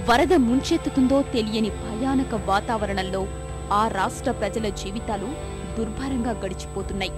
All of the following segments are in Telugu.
వరద ముంచెత్తుతుందో తెలియని భయానక వాతావరణంలో ఆ రాష్ట్ర ప్రజల జీవితాలు దుర్భరంగా గడిచిపోతున్నాయి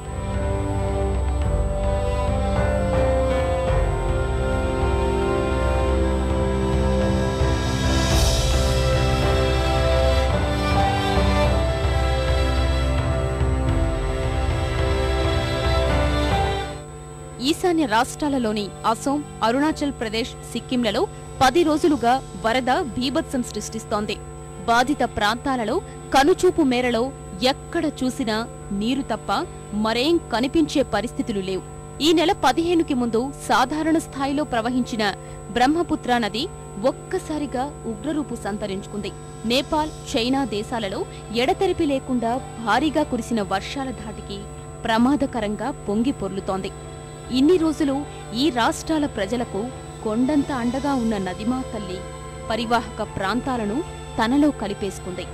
ఈశాన్య రాష్ట్రాలలోని అసోం అరుణాచల్ ప్రదేశ్ సిక్కింలలో పది రోజులుగా వరద బీభత్సం సృష్టిస్తోంది బాధిత ప్రాంతాలలో కనుచూపు మేరలో ఎక్కడ చూసినా నీరు తప్ప మరేం కనిపించే పరిస్థితులు లేవు ఈ నెల పదిహేనుకి ముందు సాధారణ స్థాయిలో ప్రవహించిన బ్రహ్మపుత్ర నది ఒక్కసారిగా ఉగ్రరూపు సంతరించుకుంది నేపాల్ చైనా దేశాలలో ఎడతెరిపి లేకుండా భారీగా కురిసిన వర్షాల ధాటికి ప్రమాదకరంగా పొంగి పొర్లుతోంది ఇన్ని రోజులు ఈ రాష్ట్రాల ప్రజలకు కొండంత అండగా ఉన్న నదిమా తల్లి పరివాహక ప్రాంతాలను తనలో కలిపేసుకుంది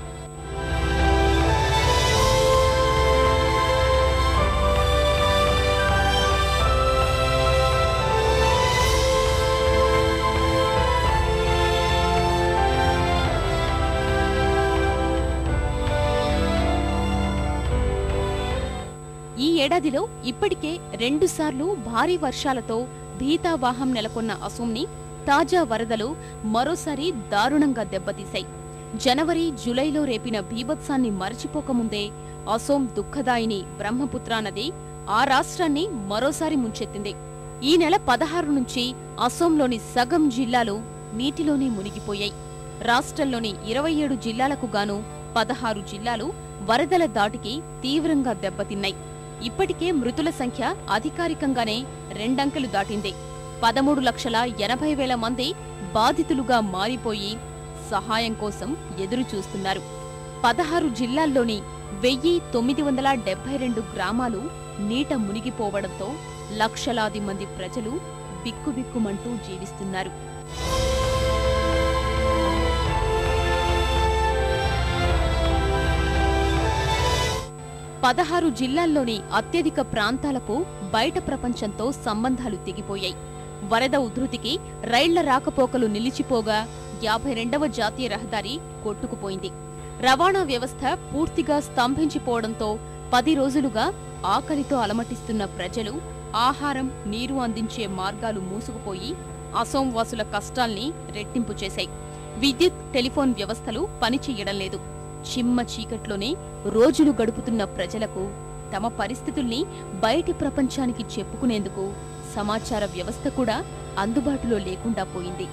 ఈ ఏడాదిలో ఇప్పటికే రెండుసార్లు భారీ వర్షాలతో భీతావాహం నెలకొన్న అసోంని తాజా వరదలు మరోసారి దారుణంగా దెబ్బతీశాయి జనవరి జులైలో రేపిన బీభత్సాన్ని మరచిపోకముందే అసోం దుఃఖదాయిని బ్రహ్మపుత్రా నది ఆ రాష్ట్రాన్ని మరోసారి ముంచెత్తింది ఈ నెల పదహారు నుంచి అసోంలోని సగం జిల్లాలు నీటిలోనే మునిగిపోయాయి రాష్ట్రంలోని ఇరవై ఏడు జిల్లాలకు గాను పదహారు జిల్లాలు వరదల దాటికి తీవ్రంగా దెబ్బతిన్నాయి ఇప్పటికే మృతుల సంఖ్య అధికారికంగానే రెండంకెలు దాటింది పదమూడు లక్షల ఎనభై వేల మంది బాధితులుగా మారిపోయి సహాయం కోసం ఎదురు చూస్తున్నారు పదహారు జిల్లాల్లోని వెయ్యి తొమ్మిది వందల డెబ్బై రెండు గ్రామాలు నీట మునిగిపోవడంతో లక్షలాది మంది ప్రజలు బిక్కుబిక్కుమంటూ జీవిస్తున్నారు పదహారు జిల్లాల్లోని అత్యధిక ప్రాంతాలకు బయట ప్రపంచంతో సంబంధాలు తెగిపోయాయి వరద ఉధృతికి రైళ్ల రాకపోకలు నిలిచిపోగా యాభై రెండవ జాతీయ రహదారి కొట్టుకుపోయింది రవాణా వ్యవస్థ పూర్తిగా స్తంభించిపోవడంతో పది రోజులుగా ఆకలితో అలమటిస్తున్న ప్రజలు ఆహారం నీరు అందించే మార్గాలు మూసుకుపోయి అసోం వాసుల కష్టాల్ని రెట్టింపు చేశాయి విద్యుత్ టెలిఫోన్ వ్యవస్థలు పనిచేయడం లేదు చిమ్మ చీకట్లోనే రోజులు గడుపుతున్న ప్రజలకు తమ పరిస్థితుల్ని బయటి ప్రపంచానికి చెప్పుకునేందుకు సమాచార వ్యవస్థ కూడా అందుబాటులో లేకుండా పోయింది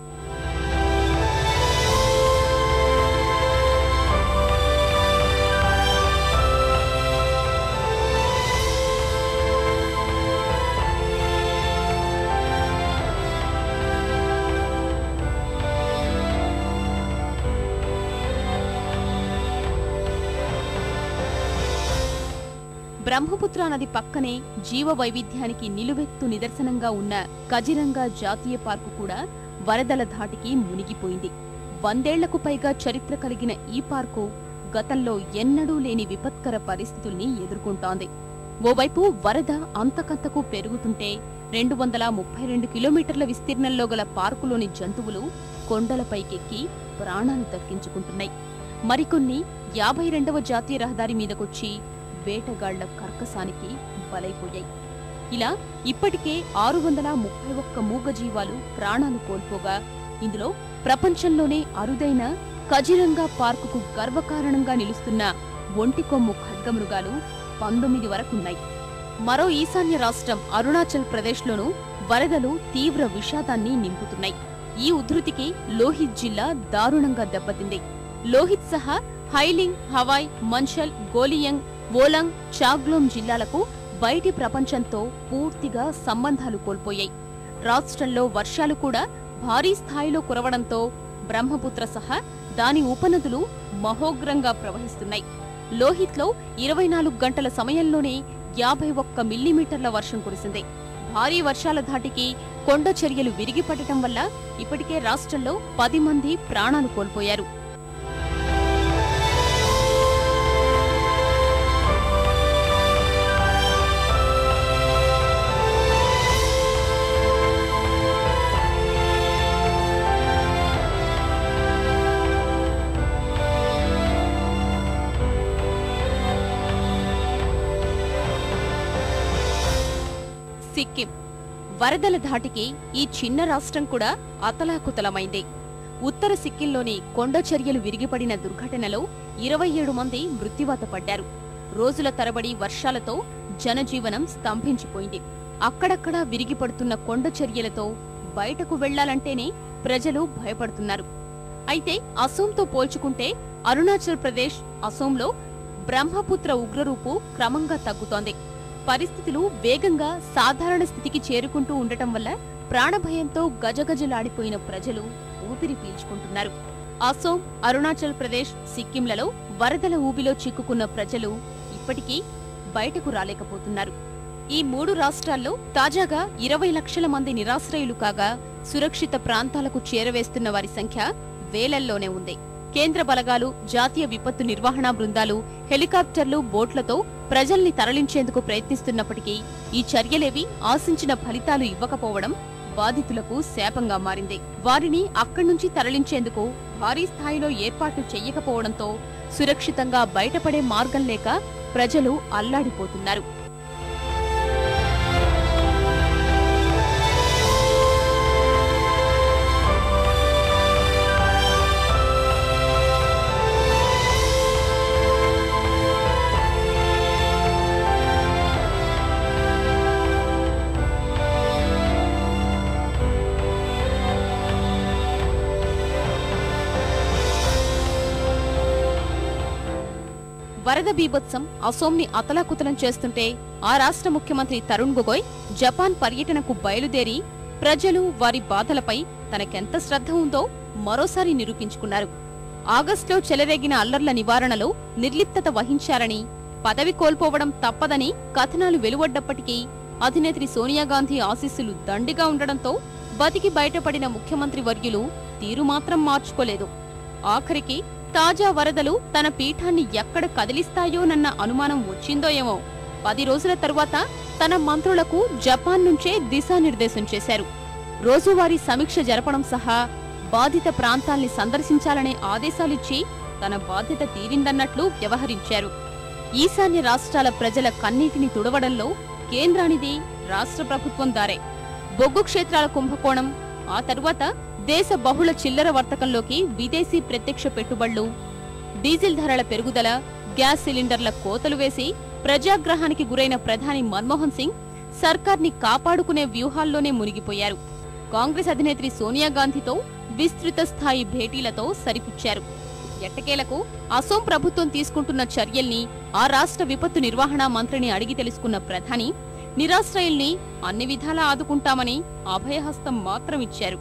బ్రహ్మపుత్ర నది పక్కనే జీవ వైవిధ్యానికి నిలువెత్తు నిదర్శనంగా ఉన్న కజిరంగా జాతీయ పార్కు కూడా వరదల ధాటికి మునిగిపోయింది వందేళ్లకు పైగా చరిత్ర కలిగిన ఈ పార్కు గతంలో ఎన్నడూ లేని విపత్కర పరిస్థితుల్ని ఎదుర్కొంటోంది ఓవైపు వరద అంతకంతకు పెరుగుతుంటే రెండు వందల ముప్పై రెండు కిలోమీటర్ల విస్తీర్ణంలో గల పార్కులోని జంతువులు కొండలపైకెక్కి ప్రాణాలు దక్కించుకుంటున్నాయి మరికొన్ని యాభై రెండవ జాతీయ రహదారి మీదకొచ్చి వేటగాళ్ల కర్కసానికి బలైపోయాయి ఇలా ఇప్పటికే ఆరు వందల ముప్పై ఒక్క మూగజీవాలు ప్రాణాలు కోల్పోగా ఇందులో ప్రపంచంలోనే అరుదైన కజిరంగా పార్కుకు గర్వకారణంగా నిలుస్తున్న ఒంటికొమ్ము ఖడ్గమృగాలు పంతొమ్మిది వరకున్నాయి మరో ఈశాన్య రాష్ట్రం అరుణాచల్ ప్రదేశ్లోనూ వరదలు తీవ్ర విషాదాన్ని నింపుతున్నాయి ఈ ఉధృతికి లోహిత్ జిల్లా దారుణంగా దెబ్బతింది లోహిత్ సహా హైలింగ్ హవాయ్ మంచల్ గోలియంగ్ వోలంగ్ చాగ్లోమ్ జిల్లాలకు బయటి ప్రపంచంతో పూర్తిగా సంబంధాలు కోల్పోయాయి రాష్ట్రంలో వర్షాలు కూడా భారీ స్థాయిలో కురవడంతో బ్రహ్మపుత్ర సహా దాని ఉపనదులు మహోగ్రంగా ప్రవహిస్తున్నాయి లోహిత్లో ఇరవై నాలుగు గంటల సమయంలోనే యాభై ఒక్క మిల్లీమీటర్ల వర్షం కురిసింది భారీ వర్షాల ధాటికి కొండ చర్యలు విరిగిపడటం వల్ల ఇప్పటికే రాష్ట్రంలో పది మంది ప్రాణాలు కోల్పోయారు సిక్కిం వరదల ధాటికి ఈ చిన్న రాష్ట్రం కూడా అతలాకుతలమైంది ఉత్తర సిక్కింలోని కొండ చర్యలు విరిగిపడిన దుర్ఘటనలో ఇరవై ఏడు మంది మృత్యువాత పడ్డారు రోజుల తరబడి వర్షాలతో జనజీవనం స్తంభించిపోయింది అక్కడక్కడా విరిగిపడుతున్న కొండ చర్యలతో బయటకు వెళ్లాలంటేనే ప్రజలు భయపడుతున్నారు అయితే అసోంతో పోల్చుకుంటే అరుణాచల్ ప్రదేశ్ అసోంలో బ్రహ్మపుత్ర ఉగ్రరూపు క్రమంగా తగ్గుతోంది పరిస్థితులు వేగంగా సాధారణ స్థితికి చేరుకుంటూ ఉండటం వల్ల ప్రాణభయంతో గజగజలాడిపోయిన ప్రజలు ఊపిరి పీల్చుకుంటున్నారు అసోం అరుణాచల్ ప్రదేశ్ సిక్కింలలో వరదల ఊబిలో చిక్కుకున్న ప్రజలు ఇప్పటికీ బయటకు రాలేకపోతున్నారు ఈ మూడు రాష్ట్రాల్లో తాజాగా ఇరవై లక్షల మంది నిరాశ్రయులు కాగా సురక్షిత ప్రాంతాలకు చేరవేస్తున్న వారి సంఖ్య వేలల్లోనే ఉంది కేంద్ర బలగాలు జాతీయ విపత్తు నిర్వహణ బృందాలు హెలికాప్టర్లు బోట్లతో ప్రజల్ని తరలించేందుకు ప్రయత్నిస్తున్నప్పటికీ ఈ చర్యలేవి ఆశించిన ఫలితాలు ఇవ్వకపోవడం బాధితులకు శాపంగా మారింది వారిని అక్కడి నుంచి తరలించేందుకు భారీ స్థాయిలో ఏర్పాట్లు చెయ్యకపోవడంతో సురక్షితంగా బయటపడే మార్గం లేక ప్రజలు అల్లాడిపోతున్నారు వరద బీభత్సం అసోంని అతలాకుతలం చేస్తుంటే ఆ రాష్ట్ర ముఖ్యమంత్రి తరుణ్ గొగోయ్ జపాన్ పర్యటనకు బయలుదేరి ప్రజలు వారి బాధలపై తనకెంత శ్రద్ధ ఉందో మరోసారి నిరూపించుకున్నారు ఆగస్టులో చెలరేగిన అల్లర్ల నివారణలో నిర్లిప్తత వహించారని పదవి కోల్పోవడం తప్పదని కథనాలు వెలువడ్డప్పటికీ అధినేత్రి సోనియాగాంధీ ఆశీస్సులు దండిగా ఉండడంతో బతికి బయటపడిన ముఖ్యమంత్రి వర్యులు తీరు మాత్రం మార్చుకోలేదు ఆఖరికి తాజా వరదలు తన పీఠాన్ని ఎక్కడ కదిలిస్తాయోనన్న అనుమానం వచ్చిందో ఏమో పది రోజుల తరువాత తన మంత్రులకు జపాన్ నుంచే దిశానిర్దేశం చేశారు రోజువారీ సమీక్ష జరపడం సహా బాధిత ప్రాంతాల్ని సందర్శించాలనే ఆదేశాలిచ్చి తన బాధ్యత తీరిందన్నట్లు వ్యవహరించారు ఈశాన్య రాష్ట్రాల ప్రజల కన్నీటిని తుడవడంలో కేంద్రానిది రాష్ట్ర ప్రభుత్వం దారే బొగ్గు క్షేత్రాల కుంభకోణం ఆ తరువాత దేశ బహుళ చిల్లర వర్తకంలోకి విదేశీ ప్రత్యక్ష పెట్టుబడులు డీజిల్ ధరల పెరుగుదల గ్యాస్ సిలిండర్ల కోతలు వేసి ప్రజాగ్రహానికి గురైన ప్రధాని మన్మోహన్ సింగ్ సర్కార్ని కాపాడుకునే వ్యూహాల్లోనే మునిగిపోయారు కాంగ్రెస్ అధినేత్రి సోనియా గాంధీతో విస్తృత స్థాయి భేటీలతో సరిపుచ్చారు ఎట్టకేలకు అసోం ప్రభుత్వం తీసుకుంటున్న చర్యల్ని ఆ రాష్ట్ర విపత్తు నిర్వహణ మంత్రిని అడిగి తెలుసుకున్న ప్రధాని నిరాశ్రయుల్ని అన్ని విధాలా ఆదుకుంటామని అభయహస్తం మాత్రం ఇచ్చారు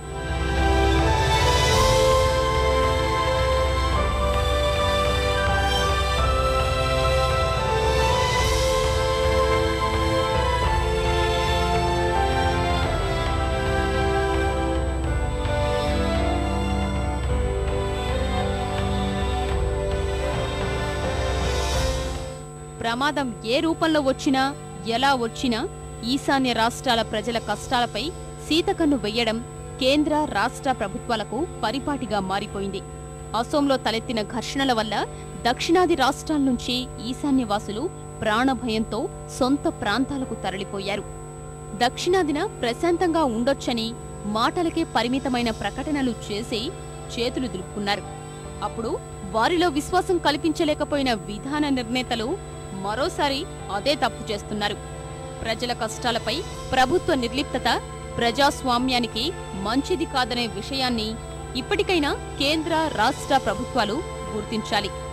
ప్రమాదం ఏ రూపంలో వచ్చినా ఎలా వచ్చినా ఈశాన్య రాష్ట్రాల ప్రజల కష్టాలపై సీతకన్ను వెయ్యడం కేంద్ర రాష్ట్ర ప్రభుత్వాలకు పరిపాటిగా మారిపోయింది అసోంలో తలెత్తిన ఘర్షణల వల్ల దక్షిణాది రాష్ట్రాల నుంచి ఈశాన్యవాసులు ప్రాణభయంతో సొంత ప్రాంతాలకు తరలిపోయారు దక్షిణాదిన ప్రశాంతంగా ఉండొచ్చని మాటలకే పరిమితమైన ప్రకటనలు చేసి చేతులు దులుపుకున్నారు అప్పుడు వారిలో విశ్వాసం కల్పించలేకపోయిన విధాన నిర్ణేతలు మరోసారి అదే తప్పు చేస్తున్నారు ప్రజల కష్టాలపై ప్రభుత్వ నిర్లిప్తత ప్రజాస్వామ్యానికి మంచిది కాదనే విషయాన్ని ఇప్పటికైనా కేంద్ర రాష్ట్ర ప్రభుత్వాలు గుర్తించాలి